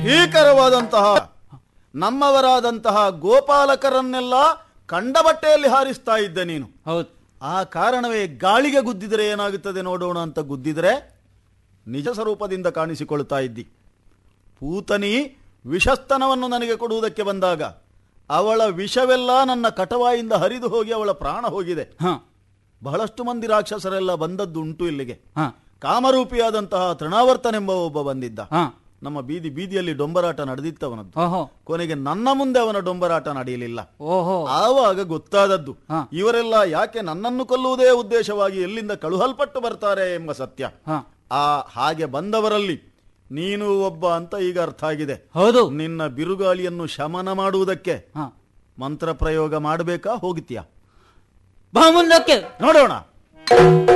ಭೀಕರವಾದಂತಹ ನಮ್ಮವರಾದಂತಹ ಗೋಪಾಲಕರನ್ನೆಲ್ಲ ಕಂಡ ಬಟ್ಟೆಯಲ್ಲಿ ಹಾರಿಸ್ತಾ ಇದ್ದೆ ನೀನು ಹೌದು ಆ ಕಾರಣವೇ ಗಾಳಿಗೆ ಗುದ್ದಿದರೆ ಏನಾಗುತ್ತದೆ ನೋಡೋಣ ಅಂತ ಗುದ್ದಿದರೆ ನಿಜ ಸ್ವರೂಪದಿಂದ ಕಾಣಿಸಿಕೊಳ್ತಾ ಇದ್ದಿ ಪೂತನಿ ವಿಷಸ್ತನವನ್ನು ನನಗೆ ಕೊಡುವುದಕ್ಕೆ ಬಂದಾಗ ಅವಳ ವಿಷವೆಲ್ಲ ನನ್ನ ಕಟವಾಯಿಂದ ಹರಿದು ಹೋಗಿ ಅವಳ ಪ್ರಾಣ ಹೋಗಿದೆ ಹ ಬಹಳಷ್ಟು ಮಂದಿ ರಾಕ್ಷಸರೆಲ್ಲ ಬಂದದ್ದು ಉಂಟು ಇಲ್ಲಿಗೆ ಹ ಕಾಮರೂಪಿಯಾದಂತಹ ತೃಣಾವರ್ತನೆಂಬ ಒಬ್ಬ ಬಂದಿದ್ದ ಹ ನಮ್ಮ ಬೀದಿ ಬೀದಿಯಲ್ಲಿ ಡೊಂಬರಾಟ ನಡೆದಿತ್ತವನದ್ದು ಓಹೋ ಕೊನೆಗೆ ನನ್ನ ಮುಂದೆ ಅವನ ಡೊಂಬರಾಟ ನಡೆಯಲಿಲ್ಲ ಓಹೋ ಆವಾಗ ಗೊತ್ತಾದದ್ದು ಹ. ಇವರೆಲ್ಲ ಯಾಕೆ ನನ್ನನ್ನು ಕೊಲ್ಲುವುದೇ ಉದ್ದೇಶವಾಗಿ ಎಲ್ಲಿಂದ ಕಳುಹಲ್ಪಟ್ಟು ಬರ್ತಾರೆ ಎಂಬ ಸತ್ಯ ಹ ಆ ಹಾಗೆ ಬಂದವರಲ್ಲಿ ನೀನು ಒಬ್ಬ ಅಂತ ಈಗ ಅರ್ಥ ಆಗಿದೆ ಹೌದು ನಿನ್ನ ಬಿರುಗಾಳಿಯನ್ನು ಶಮನ ಮಾಡುವುದಕ್ಕೆ ಹ ಮಂತ್ರ ಪ್ರಯೋಗ ಮಾಡಬೇಕಾ ಹೋಗ್ತೀಯಾ ಬಾ ಮುಂದಕ್ಕೆ ನೋಡೋಣ